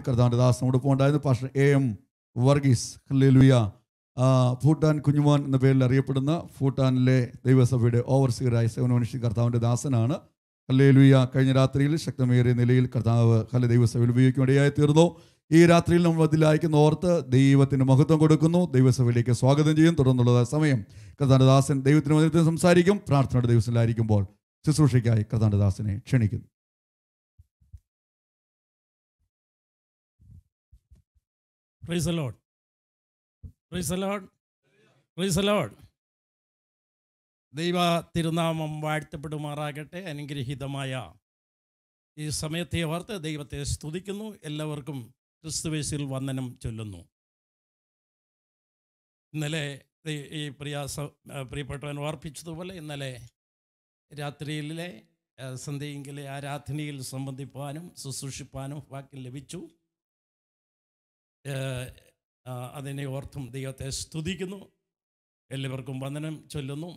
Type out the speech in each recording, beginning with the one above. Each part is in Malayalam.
കർത്താവിൻ്റെ ദാസനോടൊപ്പം ഉണ്ടായിരുന്നു pastor A M Varghese hallelujah ആ, ഭൂട്ടാൻ കുഞ്ഞുമോൻ എന്ന പേരിൽ അറിയപ്പെടുന്ന ഭൂട്ടാനിലെ ദൈവസഭയുടെ ഓവർസിയറായ സേവനമനുഷ്യ കർത്താവിൻ്റെ ദാസനാണ് ഹല്ലേലൂയ കഴിഞ്ഞ രാത്രിയിൽ ശക്തമേറിയ നിലയിൽ കർത്താവ് ഹല ദൈവസഭയിൽ ഉപയോഗിക്കുമിടയായി തീർന്നു ഈ രാത്രിയിൽ നമ്മൾ അതിലായിക്കുന്ന ഓർത്ത് ദൈവത്തിന് മഹത്വം കൊടുക്കുന്നു ദൈവസഭയിലേക്ക് സ്വാഗതം ചെയ്യും തുടർന്നുള്ള സമയം കർത്താവിൻ്റെ ദാസൻ ദൈവത്തിന് മധ്യത്തിൽ സംസാരിക്കും പ്രാർത്ഥനയുടെ ദിവസത്തിലായിരിക്കുമ്പോൾ ശുശ്രൂഷയ്ക്കായി കർത്താവിൻ്റെ ദാസനെ ക്ഷണിക്കുന്നു praise Lord praise Lord praise Lord ദൈവ തിരുനാമം വാഴ്ത്തപ്പെടുമാറാകട്ടെ അനുഗ്രഹീതമായ ഈ സമയത്തെ ഓർത്ത് ദൈവത്തെ സ്തുതിക്കുന്നു എല്ലാവർക്കും ക്രിസ്തുവേശിൽ വന്ദനം ചൊല്ലുന്നു ഇന്നലെ ഈ- ഈ പ്രിയ സ- ആ, പ്രിയപ്പെട്ടവൻ ഓർപ്പിച്ചതുപോലെ ഇന്നലെ രാത്രിയിലെ ആ, സന്ധ്യയെങ്കിലെ ആരാധനയിൽ സംബന്ധിപ്പാനും ശുശ്രൂഷിപ്പാനും വാക്കിൽ ലഭിച്ചു ഏഹ്, ആ, അതിനെ ഓർത്തും ദൈവത്തെ സ്തുതിക്കുന്നു എല്ലാവർക്കും വന്ദനം ചൊല്ലുന്നു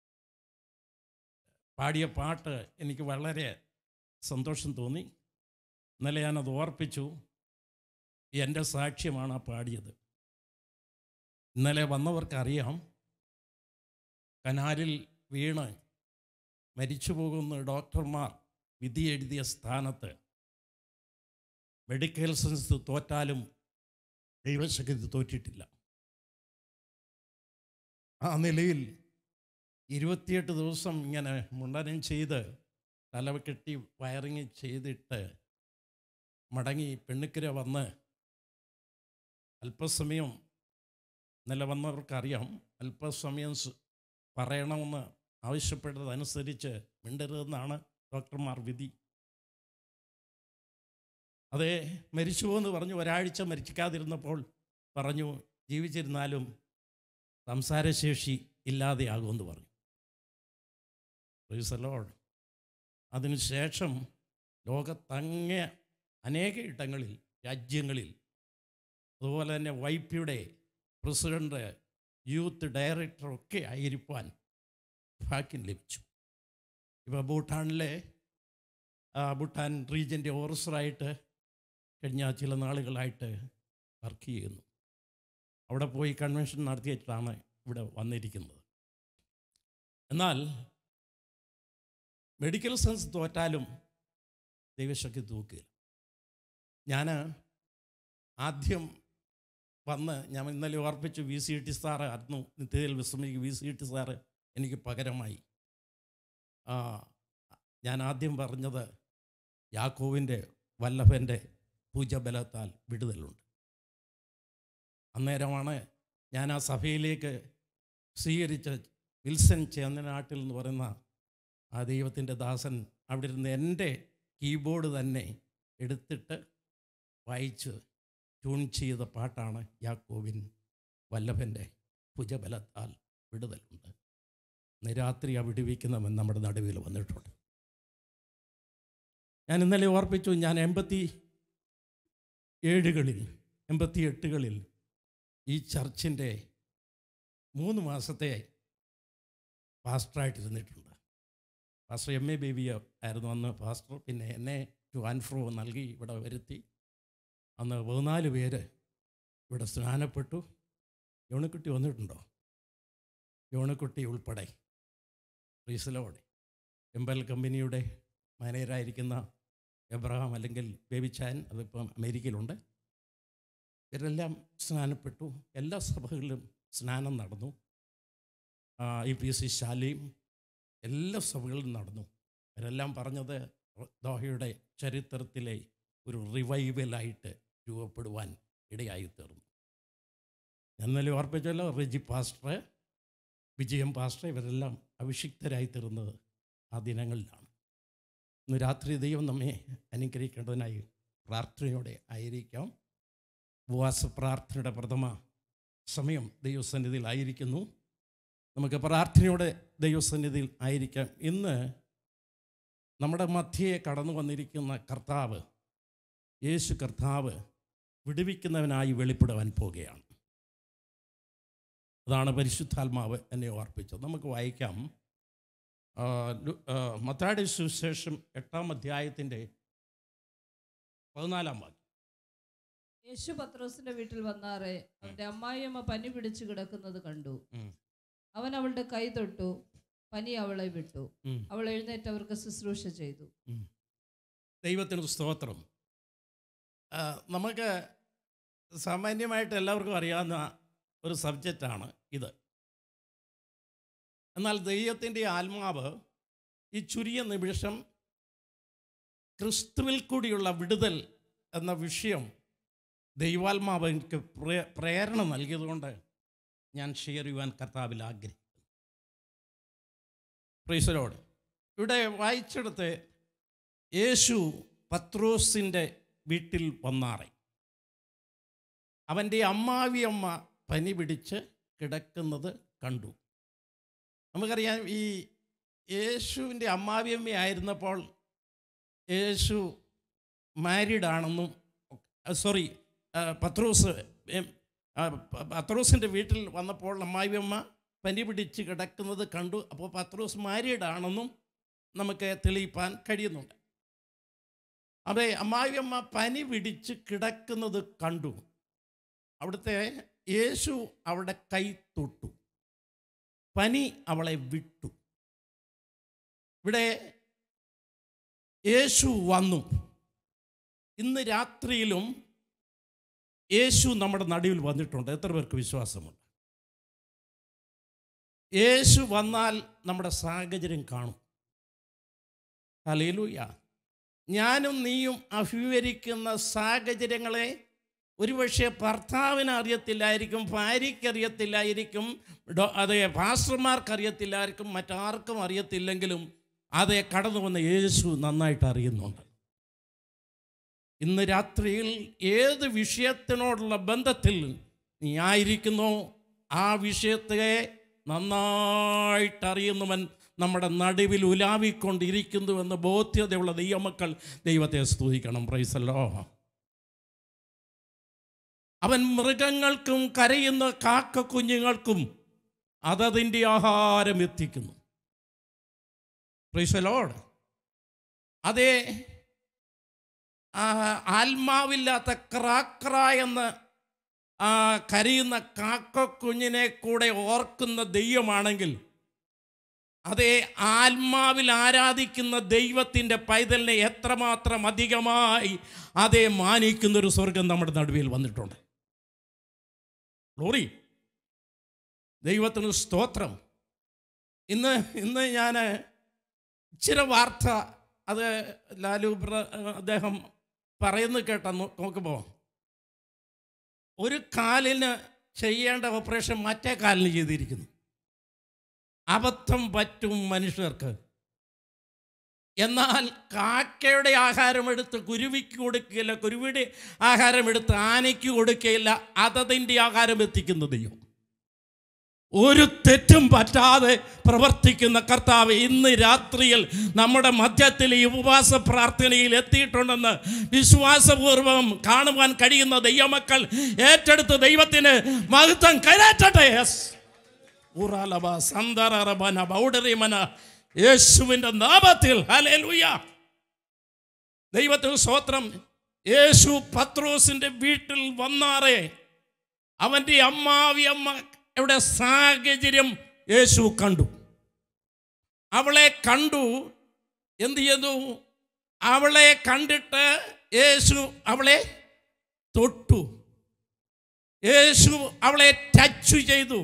പാടിയ പാട്ട് എനിക്ക് വളരെ സന്തോഷം തോന്നി ഇന്നലെ ഞാനത് ഓർപ്പിച്ചു എൻ്റെ സാക്ഷ്യമാണ് ആ പാടിയത് ഇന്നലെ വന്നവർക്കറിയാം കനാലിൽ വീണ് മരിച്ചു പോകുന്ന ഡോക്ടർമാർ വിധി എഴുതിയ സ്ഥാനത്ത് മെഡിക്കൽ സയൻസ് തോറ്റാലും ദൈവശക്തി തോറ്റിട്ടില്ല ആ നിലയിൽ ഇരുപത്തിയെട്ട് ദിവസം ഇങ്ങനെ മുണ്ടനം ചെയ്ത് തലവ കെട്ടി വയറിങ് ചെയ്തിട്ട് മടങ്ങി പെണ്ണുക്കര വന്ന് അല്പസമയം ഇന്നലെ വന്നവർക്കറിയാം അല്പസമയം സ് പറയണമെന്ന് ആവശ്യപ്പെട്ടതനുസരിച്ച് മിണ്ടരുതെന്നാണ് ഡോക്ടർമാർ വിധി അതെ മരിച്ചു എന്ന് പറഞ്ഞു ഒരാഴ്ച മരിക്കാതിരുന്നപ്പോൾ പറഞ്ഞു ജീവിച്ചിരുന്നാലും സംസാരശേഷി ഇല്ലാതെയാകുമെന്ന് പറഞ്ഞു Praise the Lord. അതിനുശേഷം ലോകത്തങ്ങ അനേക ഇടങ്ങളിൽ രാജ്യങ്ങളിൽ അതുപോലെ തന്നെ വൈപ്പിയുടെ പ്രസിഡന്റ് യൂത്ത് ഡയറക്ടർ ഒക്കെ ആയിരിക്കാൻ ഭാഗ്യം ലഭിച്ചു ഇപ്പോൾ ഭൂട്ടാനിലെ ആ, ഭൂട്ടാൻ റീജിയൻ്റെ ഓഫീസറായിട്ട് കഴിഞ്ഞ ചില നാളുകളായിട്ട് വർക്ക് ചെയ്യുന്നു അവിടെ പോയി കൺവെൻഷൻ നടത്തിയിട്ടാണ് ഇവിടെ വന്നിരിക്കുന്നത് എന്നാൽ മെഡിക്കൽ സയൻസ് തോറ്റാലും ദൈവശക്തി തൂക്കില്ല ഞാൻ ആദ്യം വന്ന് ഞാൻ ഇന്നലെ ഓർപ്പിച്ചു വി സി ടി സാറ് അന്നു നിത്യയിൽ വിശ്രമിക്ക് വി സി ടി സാറ് എനിക്ക് പകരമായി ആ, ഞാൻ ആദ്യം പറഞ്ഞത് യാക്കോവിൻ്റെ വല്ലഭൻ്റെ പൂജബലത്താൽ വിടുതലുണ്ട് അന്നേരമാണ് ഞാൻ ആ സഭയിലേക്ക് സ്വീകരിച്ച വിൽസൺ ചേന്നനാട്ടിൽ എന്ന് പറയുന്ന ആ ദൈവത്തിൻ്റെ ദാസൻ അവിടെ ഇരുന്ന് എൻ്റെ കീബോർഡ് തന്നെ എടുത്തിട്ട് വായിച്ച് ട്യൂൺ ചെയ്ത പാട്ടാണ് യാക്കോവിൻ വല്ലഭൻ്റെ ഭുജബലത്താൽ വിടുതലുണ്ട് ഇന്ന് രാത്രി ആ വിടുവിക്കുന്നവൻ നമ്മുടെ നടുവിൽ വന്നിട്ടുണ്ട് ഞാൻ ഇന്നലെ ഓർപ്പിച്ചു ഞാൻ എൺപത്തി ഏഴുകളിൽ എൺപത്തി എട്ടുകളിൽ ഈ ചർച്ചിൻ്റെ മൂന്ന് മാസത്തെ പാസ്റ്ററായിട്ടിരുന്നിട്ടുണ്ട് പാസ്റ്റർ എം എ ബേബി ആയിരുന്നു അന്ന് പാസ്റ്റർ പിന്നെ എന്നെ ടു ആൻഡ് ഫ്രോ നൽകി ഇവിടെ വരുത്തി അന്ന് പതിനാല് പേര് ഇവിടെ സ്നാനപ്പെട്ടു യോണിക്കുട്ടി വന്നിട്ടുണ്ടോ യോണിക്കുട്ടി ഉൾപ്പെടെ റീസലോടെ എംബൽ കമ്പനിയുടെ മാനേജറായിരിക്കുന്ന എബ്രഹാം അല്ലെങ്കിൽ ബേബി ചാൻ അതിപ്പം അമേരിക്കയിലുണ്ട് ഇവരെല്ലാം സ്നാനപ്പെട്ടു എല്ലാ സഭകളിലും സ്നാനം നടന്നു ഇ പി എസ് സി ശാലയും എല്ലാ സഭകളിലും നടന്നു ഇവരെല്ലാം പറഞ്ഞത് ദോഹയുടെ ചരിത്രത്തിലെ ഒരു റിവൈവലായിട്ട് രൂപപ്പെടുവാൻ ഇടയായി തീർന്നു ഞാൻ ഇന്നലെ ഓർപ്പിച്ചല്ലോ റെജി പാസ്റ്റർ വിജയം പാസ്റ്റർ ഇവരെല്ലാം അഭിഷിക്തരായി തീർന്നത് ആ ദിനങ്ങളിലാണ് ഇന്ന് രാത്രി ദൈവം നമ്മെ അനുഗ്രഹിക്കേണ്ടതിനായി പ്രാർത്ഥനയോടെ ആയിരിക്കാം ഉപവാസ പ്രാർത്ഥനയുടെ പ്രഥമ സമയം ദൈവസന്നിധിയിൽ ആയിരിക്കുന്നു നമുക്ക് പ്രാർത്ഥനയോടെ ദൈവസന്നിധിയിൽ ആയിരിക്കാം ഇന്ന് നമ്മുടെ മധ്യയെ കടന്നു വന്നിരിക്കുന്ന കർത്താവ് യേശു കർത്താവ് വിടുവിക്കുന്നവനായി വെളിപ്പെടുവാൻ പോകുകയാണ് അതാണ് പരിശുദ്ധാത്മാവ് എന്നെ ഓർപ്പിച്ചത് നമുക്ക് വായിക്കാം ആ, ലു- ആ, മത്തായുടെ സുവിശേഷം എട്ടാം അധ്യായത്തിൻ്റെ പതിനാലാം വാക്യം യേശു പത്രോസിന്റെ വീട്ടിൽ വന്നാറെ അവന്റെ അമ്മായിയമ്മ പനി പിടിച്ചു കിടക്കുന്നത് കണ്ടു ഉം. അവൻ അവളുടെ കൈ തൊട്ടു പനി അവളെ വിട്ടു ഉം. അവൾ എഴുന്നേറ്റ് അവർക്ക് ശുശ്രൂഷ ചെയ്തു ദൈവത്തിന് സ്തോത്രം ആ, നമുക്ക് സാമാന്യമായിട്ട് എല്ലാവർക്കും അറിയാവുന്ന ഒരു സബ്ജക്റ്റാണ് ഇത് എന്നാൽ ദൈവത്തിൻ്റെ ആത്മാവ് ഈ ചുരുങ്ങിയ നിമിഷം ക്രിസ്തുവിൽ കൂടിയുള്ള വിടുതൽ എന്ന വിഷയം ദൈവാത്മാവ് എനിക്ക് പ്രേ- പ്രേരണ നൽകിയതുകൊണ്ട് ഞാൻ ഷെയർ ചെയ്യുവാൻ കർത്താവിൽ ആഗ്രഹിക്കുന്നു പ്രീസരോട് ഇവിടെ വായിച്ചെടുത്ത് യേശു പത്രോസിൻ്റെ വീട്ടിൽ വന്നാറെ അവൻ്റെ അമ്മാവിയമ്മ പനി പിടിച്ച് കിടക്കുന്നത് കണ്ടു നമുക്കറിയാം ഈ യേശുവിൻ്റെ അമ്മാവിയമ്മയായിരുന്നപ്പോൾ യേശു മാരീഡ് ആണെന്നും സോറി പത്രോസ് ഏം, ആ, പ- പത്രോസിൻ്റെ വീട്ടിൽ വന്നപ്പോൾ അമ്മാവിയമ്മ പനി പിടിച്ച് കിടക്കുന്നത് കണ്ടു അപ്പോൾ പത്രോസ് മാരീഡ് ആണെന്നും നമുക്ക് തെളിയിപ്പാൻ കഴിയുന്നുണ്ട് അതെ അമ്മാവിയമ്മ പനി പിടിച്ച് കിടക്കുന്നത് കണ്ടു അവിടുത്തെ യേശു അവളുടെ കൈ തൊട്ടു പനി അവളെ വിട്ടു ഇവിടെ യേശു വന്നു ഇന്ന് രാത്രിയിലും യേശു നമ്മുടെ നടുവിൽ വന്നിട്ടുണ്ട് എത്ര പേർക്ക് വിശ്വാസമുണ്ട് യേശു വന്നാൽ നമ്മുടെ സാഹചര്യം കാണും ഹലേലൂയ ഞാനും നീയും അഭിമുഖീകരിക്കുന്ന സാഹചര്യങ്ങളെ ഒരുപക്ഷെ ഭർത്താവിന് അറിയത്തില്ലായിരിക്കും ഭാര്യയ്ക്ക് അറിയത്തില്ലായിരിക്കും ഡോ അതെ പാസ്റ്റർമാർക്ക് അറിയത്തില്ലായിരിക്കും മറ്റാർക്കും അറിയത്തില്ലെങ്കിലും അതെ കടന്നു വന്ന യേശു നന്നായിട്ട് അറിയുന്നുണ്ട് ഇന്ന് രാത്രിയിൽ ഏത് വിഷയത്തിനോടുള്ള ബന്ധത്തിൽ നീ ആയിരിക്കുന്നോ ആ വിഷയത്തെ നന്നായിട്ട് അറിയുന്നവൻ നമ്മുടെ നടുവിൽ ഉലാവിക്കൊണ്ടിരിക്കുന്നുവെന്ന് ബോധ്യതയുള്ള ദൈവമക്കൾ ദൈവത്തെ സ്തുതിക്കണം പ്രൈസല്ലോ അവൻ മൃഗങ്ങൾക്കും കരയുന്ന കാക്ക കുഞ്ഞുങ്ങൾക്കും അതതിൻ്റെ ആഹാരം എത്തിക്കുന്നു പ്രൈസലോട് അതേ ആ, ആത്മാവില്ലാത്ത ക്രാക്ര എന്ന് ആ, കരയുന്ന കാക്ക കുഞ്ഞിനെ കൂടെ ഓർക്കുന്ന ദൈവമാണെങ്കിൽ അതേ ആത്മാവിൽ ആരാധിക്കുന്ന ദൈവത്തിൻ്റെ പൈതലിനെ എത്രമാത്രം അധികമായി അതേ മാനിക്കുന്ന ഒരു സ്വർഗം നമ്മുടെ നടുവിൽ വന്നിട്ടുണ്ട് ലോറി ദൈവത്തിന് സ്തോത്രം ഇന്ന് ഇന്ന് ഞാൻ ഇച്ചിരി വാർത്ത അത് ലാലു ബ്ര- അദ്ദേഹം പറയുന്നത് കേട്ട നോക്കുമ്പോൾ ഒരു കാലിന് ചെയ്യേണ്ട ഓപ്പറേഷൻ മറ്റേ കാലിന് ചെയ്തിരിക്കുന്നു അബദ്ധം പറ്റും മനുഷ്യർക്ക് എന്നാൽ കാക്കയുടെ ആഹാരം എടുത്ത് കുരുവിക്ക് കൊടുക്കുകയില്ല കുരുവിയുടെ ആഹാരം എടുത്ത് ആനയ്ക്ക് കൊടുക്കുകയില്ല അതതിൻ്റെ ആഹാരം എത്തിക്കുന്ന ദൈവം ഒരു തെറ്റും പറ്റാതെ പ്രവർത്തിക്കുന്ന കർത്താവ് ഇന്ന് രാത്രിയിൽ നമ്മുടെ മധ്യത്തിൽ ഈ ഉപവാസ പ്രാർത്ഥനയിൽ എത്തിയിട്ടുണ്ടെന്ന് വിശ്വാസപൂർവം കാണുവാൻ കഴിയുന്ന ദൈവമക്കൾ ഏറ്റെടുത്ത് ദൈവത്തിന് മഹത്വം കയറ്റട്ടെ യെസ് ഉറാലബ സന്തറബന ബൗഡറിമന യേശുവിൻ്റെ നാമത്തിൽ ഹല്ലേലൂയ ദൈവത്തിന് സ്തോത്രം യേശു പത്രോസിന്റെ വീട്ടിൽ വന്നാറേ അവൻ്റെ അമ്മാവി അമ്മ ഇവിടെ സാഹചര്യം യേശു കണ്ടു അവളെ കണ്ടു എന്ത് ചെയ്തു അവളെ കണ്ടിട്ട് യേശു അവളെ തൊട്ടു യേശു അവളെ ടച്ച് ചെയ്തു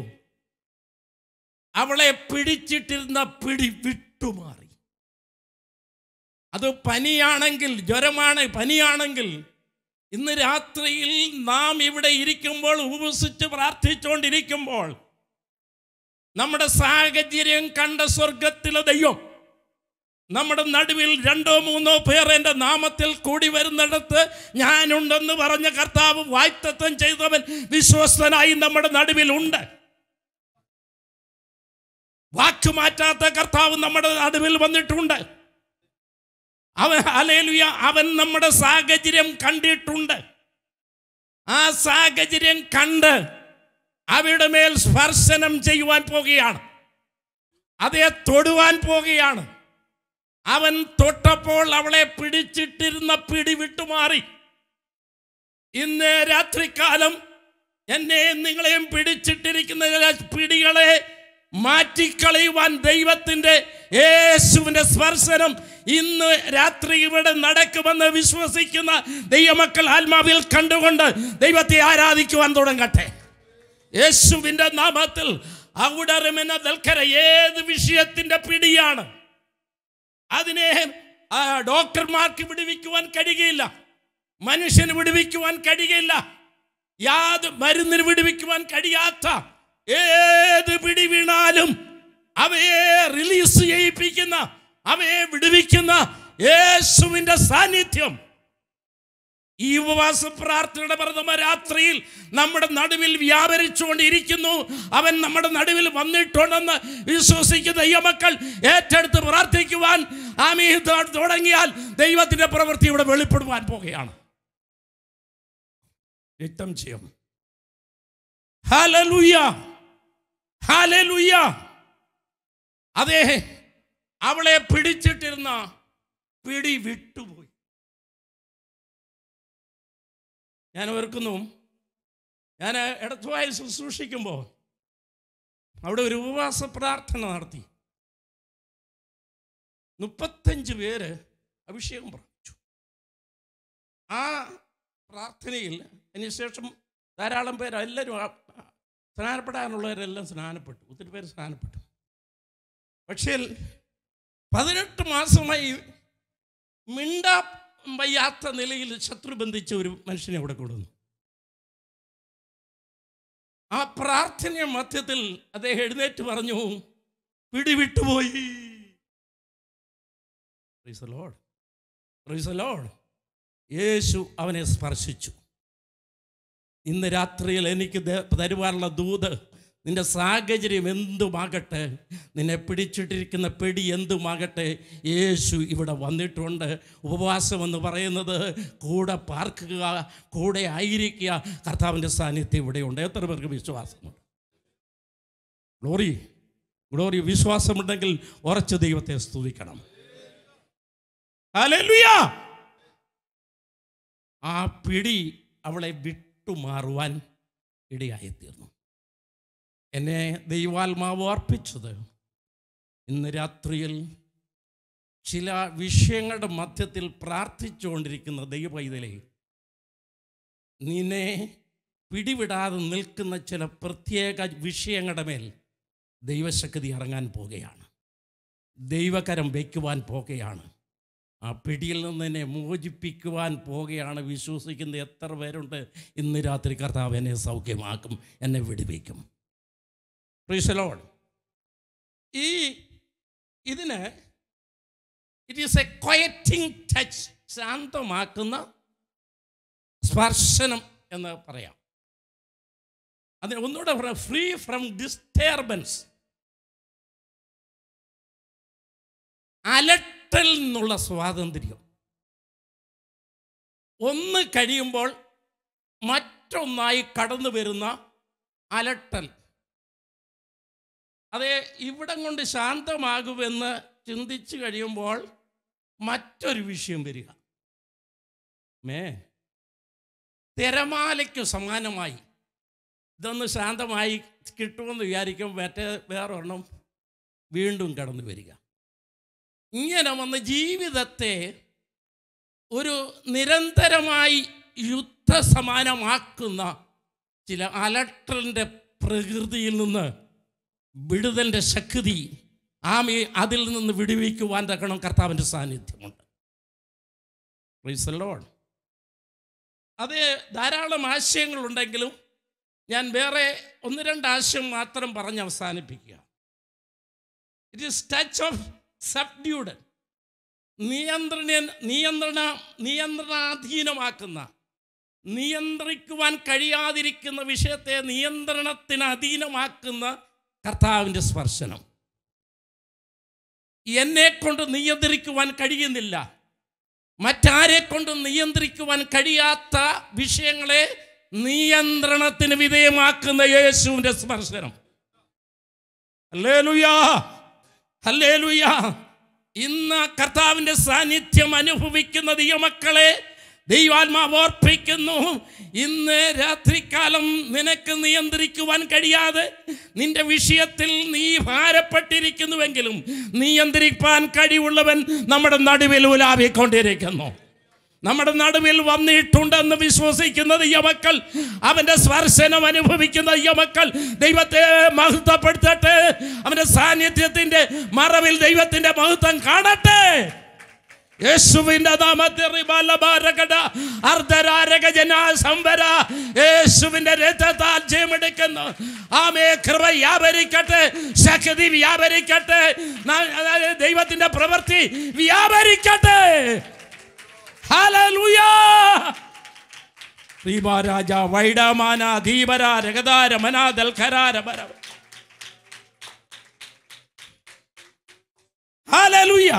അവളെ പിടിച്ചിട്ടിരുന്ന പിടി വിട്ടുമാറി അത് പനിയാണെങ്കിൽ ജ്വരമാണ് പനിയാണെങ്കിൽ ഇന്ന് രാത്രിയിൽ നാം ഇവിടെ ഇരിക്കുമ്പോൾ ഉപസിച്ച് പ്രാർത്ഥിച്ചുകൊണ്ടിരിക്കുമ്പോൾ നമ്മുടെ സാഹചര്യം കണ്ട സ്വർഗത്തിലെ ദൈവം നമ്മുടെ നടുവിൽ രണ്ടോ മൂന്നോ പേർ എൻ്റെ നാമത്തിൽ കൂടി വരുന്നിടത്ത് ഞാനുണ്ടെന്ന് പറഞ്ഞ കർത്താവ് വായ്ത്തത്വം ചെയ്തവൻ വിശ്വസ്തനായി നമ്മുടെ നടുവിലുണ്ട് വാക്കുമാറ്റാത്ത കർത്താവ് നമ്മുടെ നടുവിൽ വന്നിട്ടുണ്ട് അവൻ അലേലുയ അവൻ നമ്മുടെ സാഹചര്യം കണ്ടിട്ടുണ്ട് ആ സാഹചര്യം കണ്ട് അവയുടെ മേൽ സ്പർശനം ചെയ്യുവാൻ പോകുകയാണ് അതേ തൊടുവാൻ പോകുകയാണ് അവൻ തൊട്ടപ്പോൾ അവളെ പിടിച്ചിട്ടിരുന്ന പിടി വിട്ടുമാറി ഇന്ന് രാത്രികാലം എന്നെയും നിങ്ങളെയും പിടിച്ചിട്ടിരിക്കുന്ന ചില പിടികളെ മാറ്റിക്കളയുവാൻ ദൈവത്തിൻ്റെ യേശുവിൻ്റെ സ്പർശനം ഇന്ന് രാത്രി ഇവിടെ നടക്കുമെന്ന് വിശ്വസിക്കുന്ന ദൈവമക്കൾ ആത്മാവിൽ കണ്ടുകൊണ്ട് ദൈവത്തെ ആരാധിക്കുവാൻ തുടങ്ങട്ടെ യേശുവിൻ്റെ നാമത്തിൽ അവിടറുമെന്ന ദൽക്കര ഏത് വിഷയത്തിൻ്റെ പിടിയാണ് അതിനെ ആ, ഡോക്ടർമാർക്ക് വിടുവിക്കുവാൻ കഴിയുകയില്ല മനുഷ്യന് വിടുവിക്കുവാൻ കഴിയുകയില്ല യാത് മരുന്നിന് വിടുവിക്കുവാൻ കഴിയാത്ത ഏത് പിടി വീണാലും അവയെ റിലീസ് ചെയ്യിപ്പിക്കുന്ന അവയെ വിടുവിക്കുന്ന യേശുവിൻ്റെ സാന്നിധ്യം ഈ ഉപവാസ പ്രാർത്ഥനയുടെ പ്രഥമ രാത്രിയിൽ നമ്മുടെ നടുവിൽ വ്യാപരിച്ചുകൊണ്ടിരിക്കുന്നു അവൻ നമ്മുടെ നടുവിൽ വന്നിട്ടുണ്ടെന്ന് വിശ്വസിക്കുന്ന ദൈവമക്കൾ ഏറ്റെടുത്ത് പ്രാർത്ഥിക്കുവാൻ ആമീ തുടങ്ങിയാൽ ദൈവത്തിന്റെ പ്രവൃത്തി ഇവിടെ വെളിപ്പെടുവാൻ പോകുകയാണ് രക്തം ചെയ്യും ഹല്ലേലൂയ ഹല്ലേലൂയ അതെ അവളെ പിടിച്ചിട്ടിരുന്ന പിടി വിട്ടുപോയി ഞാൻ ഓർക്കുന്നു ഞാൻ ഇടത്തുവായിൽ ശുശ്രൂഷിക്കുമ്പോൾ അവിടെ ഒരു ഉപവാസ പ്രാർത്ഥന നടത്തി മുപ്പത്തഞ്ച് പേര് അഭിഷേകം പ്രാപിച്ചു ആ പ്രാർത്ഥനയിൽ അതിനുശേഷം ധാരാളം പേര് എല്ലാവരും ആ- സ്നാനപ്പെടാനുള്ളവരെല്ലാം സ്നാനപ്പെട്ടു ഒത്തിരി പേര് സ്നാനപ്പെട്ടു പക്ഷേ പതിനെട്ട് മാസമായി മിണ്ടാ വയ്യാത്ത നിലയിൽ ശത്രു ബന്ധിച്ച ഒരു മനുഷ്യനെ അവിടെ കൊണ്ടുവന്നു ആ പ്രാർത്ഥന മധ്യത്തിൽ അദ്ദേഹം എഴുന്നേറ്റ് പറഞ്ഞു പിടിവിട്ടുപോയി Praise the Lord. Praise the Lord. യേശു അവനെ സ്പർശിച്ചു ഇന്ന് രാത്രിയിൽ എനിക്ക് ദേ- തരുവാനുള്ള ദൂത് നിന്റെ സാഹചര്യം എന്തുമാകട്ടെ നിന്നെ പിടിച്ചിട്ടിരിക്കുന്ന പിടി എന്തുമാകട്ടെ യേശു ഇവിടെ വന്നിട്ടുണ്ട് ഉപവാസം എന്ന് പറയുന്നത് കൂടെ പാർക്കുക കൂടെ ആയിരിക്കുക കർത്താവിൻ്റെ സാന്നിധ്യം ഇവിടെയുണ്ട് എത്ര പേർക്ക് വിശ്വാസമുണ്ട് ഗ്ലോറി ഗ്ലോറി വിശ്വാസമുണ്ടെങ്കിൽ ഉറച്ച ദൈവത്തെ സ്തുതിക്കണം ഹല്ലേലൂയ ആ പിടി അവളെ വിട്ടുമാറുവാൻ ഇടയായിത്തീർന്നു എന്നെ ദൈവാത്മാവ് അർപ്പിച്ചത് ഇന്ന് രാത്രിയിൽ ചില വിഷയങ്ങളുടെ മധ്യത്തിൽ പ്രാർത്ഥിച്ചുകൊണ്ടിരിക്കുന്ന ദൈവപൈതലെ നിന്നെ പിടിവിടാതെ നിൽക്കുന്ന ചില പ്രത്യേക വിഷയങ്ങളുടെ മേൽ ദൈവശക്തി ഇറങ്ങാൻ പോകുകയാണ് ദൈവകരം വയ്ക്കുവാൻ പോകുകയാണ് ആ പിടിയിൽ നിന്ന് എന്നെ മോചിപ്പിക്കുവാൻ പോകുകയാണ് വിശ്വസിക്കുന്ന എത്ര പേരുണ്ട് ഇന്ന് രാത്രി കർത്താവ് എന്നെ സൗഖ്യമാക്കും എന്നെ വിടുവിക്കും പ്രീസലോൺ ഈ ഇതിന് it is a quieting touch ശാന്തമാക്കുന്ന സ്പർശനം എന്ന് പറയാം അതിന് ഒന്നുകൂടെ ഫ്രീ ഫ്രം ഡിസ്റ്റർബൻസ് അലട്ടൽ നിന്നുള്ള സ്വാതന്ത്ര്യം ഒന്ന് കഴിയുമ്പോൾ മറ്റൊന്നായി കടന്നു വരുന്ന അലട്ടൽ അതെ ഇവിടം കൊണ്ട് ശാന്തമാകുമെന്ന് ചിന്തിച്ചു കഴിയുമ്പോൾ മറ്റൊരു വിഷയം വരിക മേ തിരമാലയ്ക്ക് സമാനമായി ഇതൊന്ന് ശാന്തമായി കിട്ടുമെന്ന് വിചാരിക്കും മറ്റേ വേറൊരെണ്ണം വീണ്ടും കടന്നു വരിക ഇങ്ങനെ വന്ന് ജീവിതത്തെ ഒരു നിരന്തരമായി യുദ്ധസമാനമാക്കുന്ന ചില അലട്ടലിൻ്റെ പ്രകൃതിയിൽ നിന്ന് വിടുതലിൻ്റെ ശക്തി ആമി അതിൽ നിന്ന് വിടുവിക്കുവാൻ തക്കണം കർത്താവിൻ്റെ സാന്നിധ്യമുണ്ട് Praise the Lord. അത് ധാരാളം ആശയങ്ങളുണ്ടെങ്കിലും ഞാൻ വേറെ ഒന്ന് രണ്ട് ആശയം മാത്രം പറഞ്ഞ് അവസാനിപ്പിക്കുക it is touch of subdued നിയന്ത്രണ നിയന്ത്രണ നിയന്ത്രണാധീനമാക്കുന്ന നിയന്ത്രിക്കുവാൻ കഴിയാതിരിക്കുന്ന വിഷയത്തെ നിയന്ത്രണത്തിന് അധീനമാക്കുന്ന കർത്താവിൻ്റെ സ്പർശനം എന്നെ കൊണ്ട് നിയന്ത്രിക്കുവാൻ കഴിയുന്നില്ല മറ്റാരെ കൊണ്ടും നിയന്ത്രിക്കുവാൻ കഴിയാത്ത വിഷയങ്ങളെ നിയന്ത്രണത്തിന് വിധേയമാക്കുന്ന യേശുവിൻ്റെ സ്പർശനം ഹല്ലേലൂയാ ഹല്ലേലൂയാ ഇന്ന് കർത്താവിൻ്റെ സാന്നിധ്യം അനുഭവിക്കുന്ന ദൈവമക്കളെ ദൈവാത്മാവ് ഓർപ്പിക്കുന്നു ഇന്ന് രാത്രികാലം നിനക്ക് നിയന്ത്രിക്കുവാൻ കഴിയാതെ നിന്റെ വിഷയത്തിൽ നീ ഭാരപ്പെട്ടിരിക്കുന്നുവെങ്കിലും നിയന്ത്രിപ്പാൻ കഴിവുള്ളവൻ നമ്മുടെ നടുവിൽ ഉലാവിക്കൊണ്ടിരിക്കുന്നു നമ്മുടെ നടുവിൽ വന്നിട്ടുണ്ടെന്ന് വിശ്വസിക്കുന്ന ദൈവമക്കൾ അവൻ്റെ സ്പർശനം അനുഭവിക്കുന്ന ദൈവമക്കൾ ദൈവത്തെ മഹത്വപ്പെടുത്തട്ടെ അവൻ്റെ സാന്നിധ്യത്തിൻ്റെ മറവിൽ ദൈവത്തിൻ്റെ മഹത്വം കാണട്ടെ യേശുവിന്റെ നാമത്തിൽ റിബാലബാരകട അർദ്ധരാരക ജന സംവര യേശുവിന്റെ രഥത്താൽ ജയമെടുക്കുന്നു ആമേ കൃപ വ്യാപരിക്കട്ടെ ശക്തി വ്യാപരിക്കട്ടെ ന- അതായത് ദൈവത്തിന്റെ പ്രവൃത്തി വ്യാപരിക്കട്ടെ ഹല്ലേലൂയ ശ്രീമാരാജ വൈഡമാന ധീപര രഗതാര മനാദൽ ഖരാര ബര hallelujah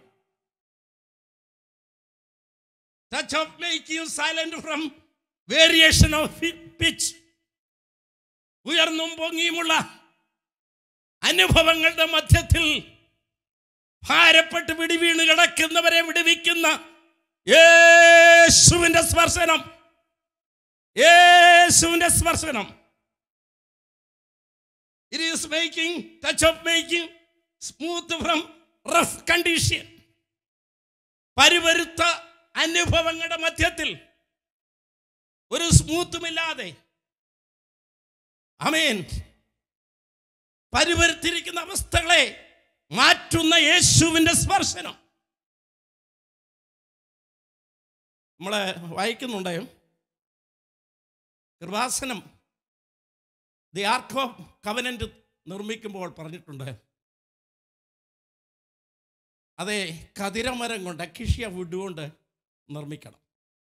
touch of make you silent from variation of pitch ഉയർന്നും പൊങ്ങിയുമുള്ള അനുഭവങ്ങളുടെ മധ്യത്തിൽ ഭാരപ്പെട്ട് പിടിവീണ് കിടക്കുന്നവരെ വിടുവിക്കുന്ന യേശുവിന്റെ സ്പർശനം യേശുവിന്റെ സ്പർശനം it is making touch of making smooth from rough condition പരിവരുത്ത അനുഭവങ്ങളുടെ മധ്യത്തിൽ ഒരു സ്മൂത്തുമില്ലാതെ അമേൻ പരിവരുത്തിരിക്കുന്ന അവസ്ഥകളെ മാറ്റുന്ന യേശുവിന്റെ സ്പർശനം നമ്മളെ വായിക്കുന്നുണ്ട് Kripasanam the ark of covenant നിർമ്മിക്കുമ്പോൾ പറഞ്ഞിട്ടുണ്ട് അതെ കതിരമരം കൊണ്ട് അക്കിഷ്യ വുഡ് കൊണ്ട് നിർമ്മിക്കണം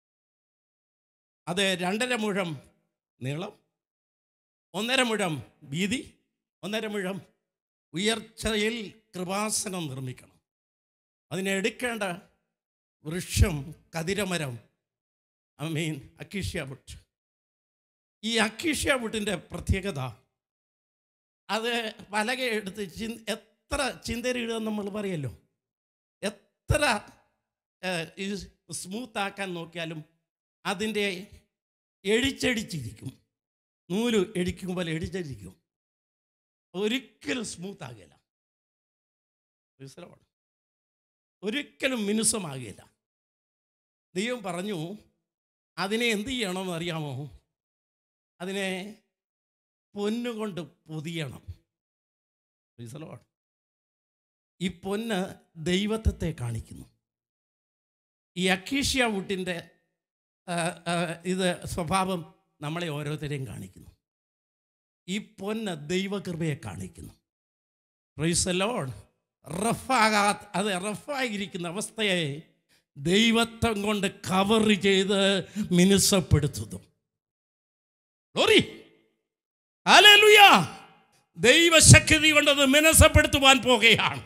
അത് രണ്ടര മുഴം നീളം ഒന്നര മുഴം വീതി ഒന്നര മുഴം ഉയർച്ചയിൽ കൃപാസനം നിർമ്മിക്കണം അതിനെടുക്കേണ്ട വൃക്ഷം കതിരമരം ഐ മീൻ അക്കീഷ്യ വുഡ് ഈ അക്കീഷ്യ വുഡിൻ്റെ പ്രത്യേകത അത് പലക എടുത്ത് ചിൻ എത്ര ചിന്തരിടുക നമ്മൾ പറയല്ലോ എത്ര സ്മൂത്ത് ആക്കാൻ നോക്കിയാലും അതിൻ്റെ എഴിച്ചടിച്ചിരിക്കും നൂല് എടിക്കുമ്പോൾ എടിച്ചടിക്കും ഒരിക്കലും സ്മൂത്ത് ആകില്ല മനസ്സിലാവണം ഒരിക്കലും മിനുസമാകില്ല ദൈവം പറഞ്ഞു അതിനെ എന്ത് ചെയ്യണമെന്ന് അറിയാമോ അതിനെ പൊന്നുകൊണ്ട് പൊതിയണം മനസ്സിലാവണം ഈ പൊന്ന് ദൈവത്വത്തെ കാണിക്കുന്നു ഈ അക്കീഷ്യ വുട്ടിൻ്റെ ഇത് സ്വഭാവം നമ്മളെ ഓരോരുത്തരെയും കാണിക്കുന്നു ഈ പൊന്ന് ദൈവകൃപയെ കാണിക്കുന്നു റൈസലോൺ റഫാകാ അത് റഫായിരിക്കുന്ന അവസ്ഥയെ ദൈവത്വം കൊണ്ട് കവർ ചെയ്ത് മിനുസപ്പെടുത്തുന്നു Glory. Hallelujah. ദൈവശക്തി കൊണ്ടത് മിനസപ്പെടുത്തുവാൻ പോകുകയാണ്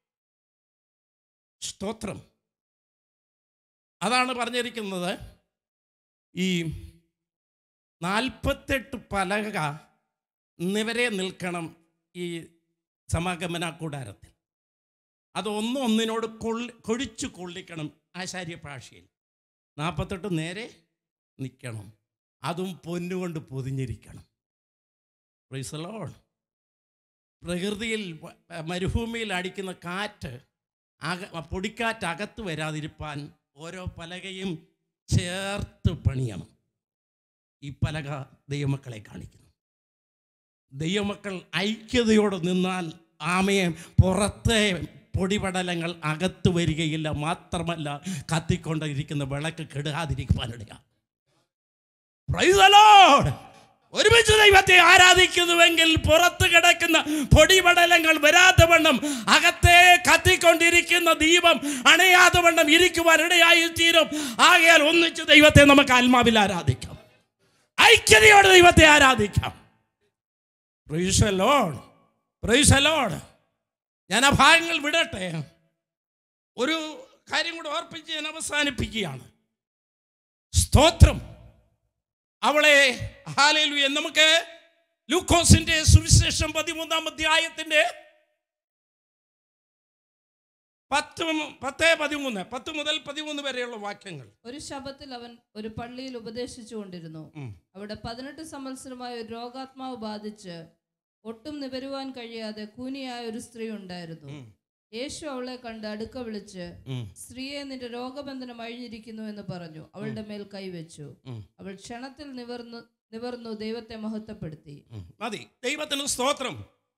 സ്തോത്രം അതാണ് പറഞ്ഞിരിക്കുന്നത് ഈ നാൽപ്പത്തെട്ട് പലക നിവരെ നിൽക്കണം ഈ സമാഗമന കൂടാരത്തിൽ അത് ഒന്നും ഒന്നിനോട് കൊള്ളി കൊഴിച്ചു കൊള്ളിക്കണം ആശാര്യ ഭാഷയിൽ നാൽപ്പത്തെട്ട് നേരെ നിൽക്കണം അതും പൊന്നുകൊണ്ട് പൊതിഞ്ഞിരിക്കണം പ്രൈസലോൺ പ്രകൃതിയിൽ വ- മരുഭൂമിയിൽ അടിക്കുന്ന കാറ്റ് അക പൊടിക്കാറ്റ് അകത്ത് വരാതിരിപ്പാൻ ഓരോ പലകയും ചേർത്ത് പണിയണം ഈ പലക ദൈവമക്കളെ കാണിക്കുന്നു ദൈവമക്കൾ ഐക്യതയോടെ നിന്നാൽ ആമയെ പുറത്തെ പൊടിപടലങ്ങൾ അകത്ത് വരികയില്ല മാത്രമല്ല കത്തിക്കൊണ്ടിരിക്കുന്ന വിളക്ക് കെടുകാതിരിക്കുവാനിടയാ Praise the Lord. ഒരുമിച്ച് ദൈവത്തെ ആരാധിക്കുന്നുവെങ്കിൽ പുറത്ത് കിടക്കുന്ന പൊടിപടലങ്ങൾ വരാതെ വണ്ണം അകത്തെ കത്തിക്കൊണ്ടിരിക്കുന്ന ദീപം അണയാതെ വണ്ണം ഇരിക്കുവാൻ ഇടയായി തീരും ആകയാൽ ഒന്നിച്ച് ദൈവത്തെ നമുക്ക് ആത്മാവിൽ ആരാധിക്കാം ഐക്യതയോടെ ദൈവത്തെ ആരാധിക്കാം Praise the Lord. Praise the Lord. ഞാൻ ആ ഭാഗങ്ങൾ വിടട്ടെ ഒരു കാര്യം കൂടെ ഓർപ്പിച്ച് ഞാൻ അവസാനിപ്പിക്കുകയാണ് സ്തോത്രം അവളെ ഹാലേലുയ നമുക്ക് ലൂക്കോസിന്റെ സുവിശേഷം പതിമൂന്നാം അധ്യായത്തിന്റെ പത്ത് മു- പത്ത് പതിമൂന്ന് പത്ത് മുതൽ പതിമൂന്ന് വരെയുള്ള വാക്യങ്ങൾ ഒരു ശബത്തിൽ അവൻ ഒരു പള്ളിയിൽ ഉപദേശിച്ചു കൊണ്ടിരുന്നു ഉം. അവിടെ പതിനെട്ട് സംവത്സരമായ ഒരു രോഗാത്മാവ് ബാധിച്ച് ഒട്ടും നിവരുവാൻ കഴിയാതെ കൂനിയായ ഒരു സ്ത്രീ ഉണ്ടായിരുന്നു ഉം. യേശു അവളെ കണ്ട് അടുക്ക വിളിച്ച് ഉം. സ്ത്രീയെ നിന്റെ രോഗബന്ധനം അഴിഞ്ഞിരിക്കുന്നു എന്ന് പറഞ്ഞു അവളുടെ മേൽ കൈവച്ചു ഉം. അവൾ ക്ഷണത്തിൽ നിവർന്നു നിവർന്നു ദൈവത്തെ മഹത്വപ്പെടുത്തി ഉം. മതി ദൈവത്തിന് സ്തോത്രം